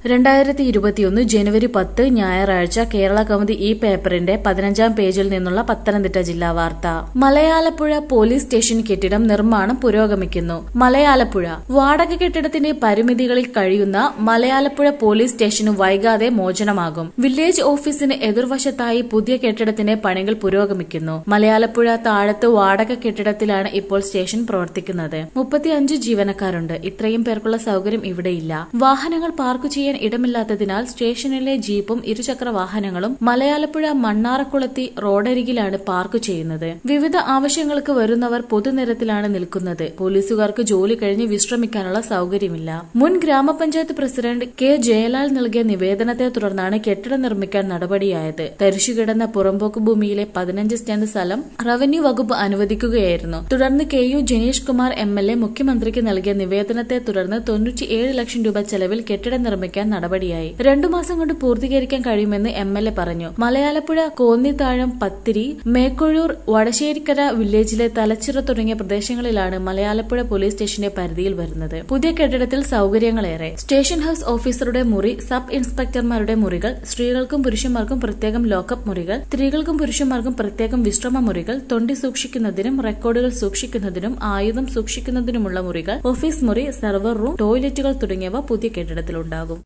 രണ്ടായിരത്തി ഇരുപത്തിയൊന്ന് ജനുവരി പത്ത് ഞായറാഴ്ച കേരള കൗമുദി ഈ പേപ്പറിന്റെ പതിനഞ്ചാം പേജിൽ നിന്നുള്ള പത്തനംതിട്ട ജില്ലാ വാർത്ത മലയാലപ്പുഴ പോലീസ് സ്റ്റേഷൻ കെട്ടിടം നിർമ്മാണം പുരോഗമിക്കുന്നു മലയാലപ്പുഴ വാടക കെട്ടിടത്തിന്റെ പരിമിതികളിൽ കഴിയുന്ന മലയാലപ്പുഴ പോലീസ് സ്റ്റേഷന് വൈകാതെ മോചനമാകും വില്ലേജ് ഓഫീസിന് എതിർവശത്തായി പുതിയ കെട്ടിടത്തിന്റെ പണികൾ പുരോഗമിക്കുന്നു മലയാലപ്പുഴ താഴത്ത് വാടക കെട്ടിടത്തിലാണ് ഇപ്പോൾ സ്റ്റേഷൻ പ്രവർത്തിക്കുന്നത് മുപ്പത്തിയഞ്ച് ജീവനക്കാരുണ്ട് ഇത്രയും പേർക്കുള്ള സൗകര്യം ഇവിടെയില്ല വാഹനങ്ങൾ പാർക്ക് ചെയ്യാൻ ഇടമില്ലാത്തതിനാൽ സ്റ്റേഷനിലെ ജീപ്പും ഇരുചക്ര വാഹനങ്ങളും മലയാലപ്പുഴ മണ്ണാറക്കുളത്തി റോഡരികിലാണ് പാർക്ക് ചെയ്യുന്നത് വിവിധ ആവശ്യങ്ങൾക്ക് വരുന്നവർ പൊതുനിരത്തിലാണ് നിൽക്കുന്നത് പോലീസുകാർക്ക് ജോലി കഴിഞ്ഞ് വിശ്രമിക്കാനുള്ള സൗകര്യമില്ല മുൻ ഗ്രാമപഞ്ചായത്ത് പ്രസിഡന്റ് കെ ജയലാൽ നൽകിയ നിവേദനത്തെ തുടർന്നാണ് കെട്ടിടം നിർമ്മിക്കാൻ നടപടിയായത് തരിശുകിടന്ന പുറമ്പോക്ക് ഭൂമിയിലെ പതിനഞ്ച് സെന്റ് സ്ഥലം റവന്യൂ വകുപ്പ് അനുവദിക്കുകയായിരുന്നു തുടർന്ന് K U Janeesh Kumar M L A മുഖ്യമന്ത്രിക്ക് നൽകിയ നിവേദനത്തെ തുടർന്ന് തൊണ്ണൂറ്റിയേഴ് ലക്ഷം രൂപ ചെലവിൽ കെട്ടിടം നിർമ്മിക്കാൻ നടപടിയായി രണ്ടു മാസം കൊണ്ട് പൂർത്തീകരിക്കാൻ കഴിയുമെന്ന് എം എൽ എ പറഞ്ഞു മലയാലപ്പുഴ കോന്നിത്താഴം പത്തിരി മേക്കൊഴൂർ വടശ്ശേരിക്കര വില്ലേജിലെ തലച്ചിറ തുടങ്ങിയ പ്രദേശങ്ങളിലാണ് മലയാലപ്പുഴ പോലീസ് സ്റ്റേഷന്റെ പരിധിയിൽ വരുന്നത് പുതിയ കെട്ടിടത്തിൽ സൗകര്യങ്ങളേറെ സ്റ്റേഷൻ ഹൌസ് ഓഫീസറുടെ മുറി സബ് ഇൻസ്പെക്ടർമാരുടെ മുറികൾ സ്ത്രീകൾക്കും പുരുഷന്മാർക്കും പ്രത്യേകം ലോക്കപ്പ് മുറികൾ സ്ത്രീകൾക്കും പുരുഷന്മാർക്കും പ്രത്യേകം വിശ്രമ മുറികൾ തൊണ്ടി സൂക്ഷിക്കുന്നതിനും റെക്കോർഡുകൾ സൂക്ഷിക്കുന്നതിനും ആയുധം സൂക്ഷിക്കുന്നതിനുമുള്ള മുറികൾ ഓഫീസ് മുറി സെർവർ റൂം ടോയ്ലറ്റുകൾ തുടങ്ങിയവ പുതിയ കെട്ടിടത്തിലുണ്ടാകും